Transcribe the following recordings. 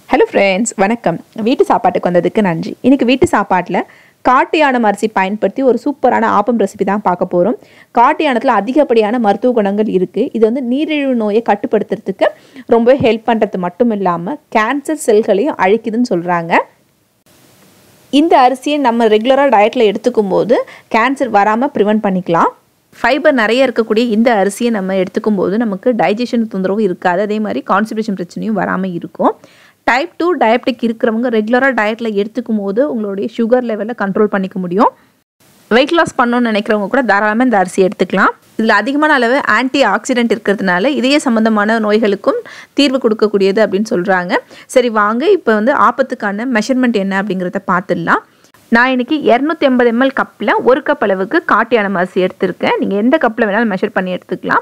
hello friends வணக்கம் வீட்டு சாப்பாட்டுக்கு வந்ததுக்கு நன்றி இன்னைக்கு வீட்டு சாப்பாட்டில் காட்டு யானம் அரிசி பயன்படுத்தி ஒரு சூப்பரான ஆப்பம் ரெசிபி தான் பார்க்க போகிறோம் காட்டு யானத்தில் அதிகப்படியான மருத்துவ குணங்கள் இருக்குது இது வந்து நீரிழிவு நோயை கட்டுப்படுத்துறதுக்கு ரொம்பவே ஹெல்ப் பண்ணுறது மட்டும் இல்லாமல் கேன்சர் செல்களையும் அழிக்குதுன்னு சொல்கிறாங்க இந்த அரிசியை நம்ம ரெகுலராக டயட்டில் எடுத்துக்கும் போது கேன்சர் வராமல் ப்ரிவென்ட் பண்ணிக்கலாம் ஃபைபர் நிறைய இருக்கக்கூடிய இந்த அரிசியை நம்ம எடுத்துக்கும் போது நமக்கு டைஜஷன் தொந்தரவும் இருக்காது அதே மாதிரி கான்ஸ்டிபேஷன் பிரச்சனையும் வராமல் இருக்கும் டைப் டூ டயபெட்டிக் இருக்கிறவங்க ரெகுலராக டயட்டில் எடுத்துக்கும் போது உங்களுடைய சுகர் லெவலில் கண்ட்ரோல் பண்ணிக்க முடியும் வெயிட் லாஸ் பண்ணணும்னு நினைக்கிறவங்க கூட தாராளமாக இந்த அரிசி எடுத்துக்கலாம் இதில் அதிகமான அளவு ஆன்டி ஆக்சிடென்ட் இருக்கிறதுனால இதய சம்மந்தமான நோய்களுக்கும் தீர்வு கொடுக்கக்கூடியது அப்படின்னு சொல்கிறாங்க சரி வாங்க இப்போ வந்து ஆப்பத்துக்கான மெஷர்மெண்ட் என்ன அப்படிங்கிறத பார்த்துடலாம் நான் இன்னைக்கு இரநூத்தி ஐம்பது எம்எல் கப்பில் ஒரு கப் அளவுக்கு காட்டியான அரிசி எடுத்திருக்கேன் நீங்கள் எந்த கப்பில் வேணாலும் மெஷர் பண்ணி எடுத்துக்கலாம்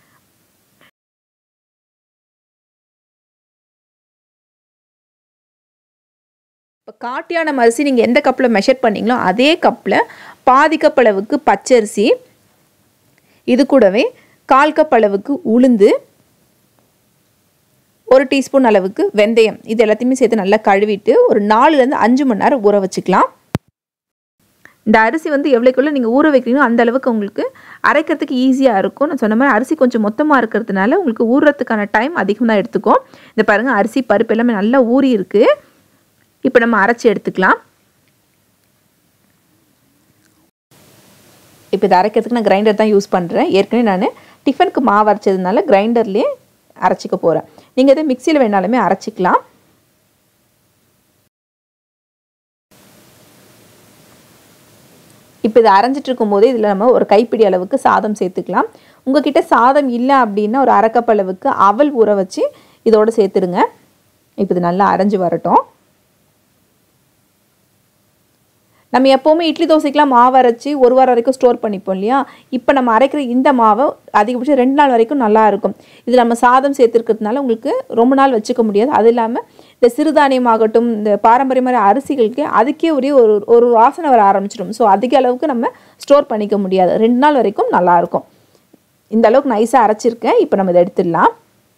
இப்போ காட்டியான அரிசி நீங்கள் எந்த கப்பில் மெஷர் பண்ணீங்களோ அதே கப்பில் பாதி கப் அளவுக்கு பச்சரிசி இது கூடவே கால் கப் அளவுக்கு உளுந்து ஒரு டீஸ்பூன் அளவுக்கு வெந்தயம் இது எல்லாத்தையுமே சேர்த்து நல்லா கழுவிட்டு ஒரு நாலுலேருந்து அஞ்சு மணி நேரம் ஊற வச்சுக்கலாம் இந்த அரிசி வந்து எவ்வளோக்குள்ள நீங்கள் ஊற வைக்கிறீங்களோ அந்த அளவுக்கு உங்களுக்கு அரைக்கிறதுக்கு ஈஸியாக இருக்கும் நான் சொன்ன மாதிரி அரிசி கொஞ்சம் மொத்தமாக இருக்கிறதுனால உங்களுக்கு ஊறுறதுக்கான டைம் அதிகம் தான் எடுத்துக்கும் இந்த பாருங்கள் அரிசி பருப்பு எல்லாமே நல்லா ஊறி இருக்குது இப்போ நம்ம அரைச்சி எடுத்துக்கலாம் இப்போ இதை அரைக்கிறதுக்கு நான் கிரைண்டர் தான் யூஸ் பண்ணுறேன் ஏற்கனவே நான் டிஃபனுக்கு மாவு அரைச்சதுனால கிரைண்டர்லேயே அரைச்சிக்க போகிறேன் நீங்கள் இதை மிக்சியில் வேணாலுமே அரைச்சிக்கலாம் இப்போ இது அரைஞ்சிட்டு இருக்கும்போதே இதில் நம்ம ஒரு கைப்பிடி அளவுக்கு சாதம் சேர்த்துக்கலாம் உங்ககிட்ட சாதம் இல்லை அப்படின்னா ஒரு அரைக்கப் அளவுக்கு அவல் ஊற வச்சு இதோடு சேர்த்துடுங்க இப்போ இது நல்லா அரைஞ்சு வரட்டும் நம்ம எப்போவுமே இட்லி தோசைக்கெலாம் மாவு அரைச்சி ஒரு வாரம் வரைக்கும் ஸ்டோர் பண்ணிப்போம் இல்லையா இப்போ நம்ம அரைக்கிற இந்த மாவை அதிகபட்சம் ரெண்டு நாள் வரைக்கும் நல்லா இருக்கும் இது நம்ம சாதம் சேர்த்துருக்கிறதுனால உங்களுக்கு ரொம்ப நாள் வச்சுக்க முடியாது அது இல்லாமல் இந்த சிறுதானியமாகட்டும் இந்த பாரம்பரியமான அரிசிகளுக்கு அதுக்கே ஒரே ஒரு ஒரு வாசனை வர ஆரம்பிச்சிடும் ஸோ அதிக அளவுக்கு நம்ம ஸ்டோர் பண்ணிக்க முடியாது ரெண்டு நாள் வரைக்கும் நல்லாயிருக்கும் இந்த அளவுக்கு நைஸாக அரைச்சிருக்கேன் இப்போ நம்ம இதை எடுத்துடலாம்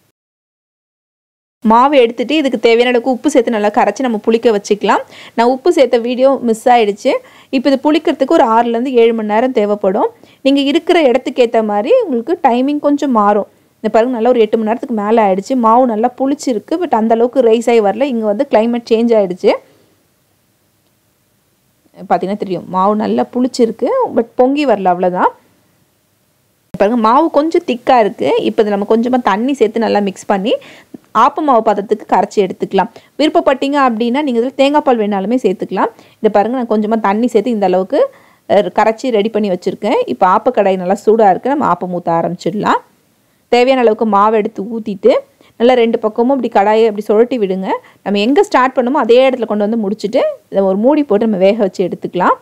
மாவு எடுத்துகிட்டு இதுக்கு தேவையான அளவுக்கு உப்பு சேர்த்து நல்லா கரைச்சி நம்ம புளிக்க வச்சுக்கலாம் நான் உப்பு சேர்த்த வீடியோ மிஸ் ஆகிடுச்சு இப்போ இது புளிக்கிறதுக்கு ஒரு ஆறுலேருந்து ஏழு மணி நேரம் தேவைப்படும் நீங்கள் இருக்கிற இடத்துக்கு ஏற்ற மாதிரி உங்களுக்கு டைமிங் கொஞ்சம் மாறும் இந்த பாருங்க நல்லா ஒரு எட்டு மணி நேரத்துக்கு மேலே ஆயிடுச்சு மாவு நல்லா புளிச்சிருக்கு பட் அந்த அளவுக்கு ரைஸ் ஆகி வரல இங்கே வந்து கிளைமேட் சேஞ்ச் ஆகிடுச்சு பார்த்தீங்கன்னா தெரியும் மாவு நல்லா புளிச்சிருக்கு பட் பொங்கி வரல அவ்வளோதான் பாருங்க மாவு கொஞ்சம் திக்காக இருக்குது இப்போ இது நம்ம கொஞ்சமாக தண்ணி சேர்த்து நல்லா மிக்ஸ் பண்ணி ஆப்ப மாவு பதத்துக்கு கரைச்சி எடுத்துக்கலாம் விருப்பப்பட்டீங்க அப்படின்னா நீங்கள் இதில் தேங்காய் பால் வேணாலுமே சேர்த்துக்கலாம் இதை பாருங்கள் நான் கொஞ்சமாக தண்ணி சேர்த்து இந்த அளவுக்கு கரைச்சி ரெடி பண்ணி வச்சுருக்கேன் இப்போ ஆப்பக்கடாய் நல்லா சூடாக இருக்குது நம்ம ஆப்பம் ஊற்ற ஆரம்பிச்சிடலாம் தேவையான அளவுக்கு மாவு எடுத்து ஊற்றிட்டு நல்லா ரெண்டு பக்கமும் இப்படி கடாயை அப்படி சுழட்டி விடுங்க நம்ம எங்கே ஸ்டார்ட் பண்ணுமோ அதே இடத்துல கொண்டு வந்து முடிச்சுட்டு இதை ஒரு மூடி போட்டு நம்ம வேக வச்சு எடுத்துக்கலாம்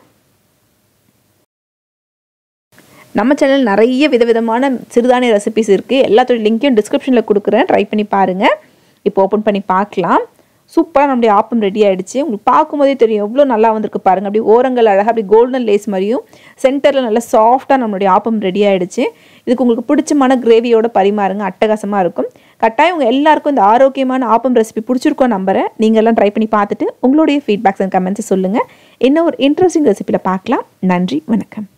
நம்ம சேனல் நிறைய விதவிதமான சிறுதானிய ரெசிபிஸ் இருக்குது எல்லாத்தோட லிங்க்கையும் டிஸ்கிரிப்ஷனில் கொடுக்குறேன் ட்ரை பண்ணி பாருங்கள் இப்போ ஓப்பன் பண்ணி பார்க்கலாம் சூப்பராக நம்முடைய ஆப்பம் ரெடி ஆகிடுச்சு உங்களுக்கு பார்க்கும்போதே தெரியும் எவ்வளோ நல்லா வந்திருக்கு பாருங்கள் அப்படி ஓரங்கள் அழகாக அப்படி கோல்டன் லேஸ் மாதிரியும் சென்டரில் நல்லா சாஃப்டாக நம்மளுடைய ஆப்பம் ரெடி ஆகிடுச்சு இதுக்கு உங்களுக்கு பிடிச்சமான கிரேவியோட பரிமாறுங்க அட்டகாசமாக இருக்கும் கட்டாயம் உங்கள் எல்லாருக்கும் இந்த ஆரோக்கியமான ஆப்பம் ரெசிபி பிடிச்சிருக்கோம் நம்புறேன் நீங்கள் எல்லாம் ட்ரை பண்ணி பார்த்துட்டு உங்களுடைய ஃபீட்பேக்ஸ் அண்ட் கமெண்ட்ஸை சொல்லுங்கள் இன்னும் ஒரு இன்ட்ரெஸ்டிங் ரெசிபியில் பார்க்கலாம் நன்றி வணக்கம்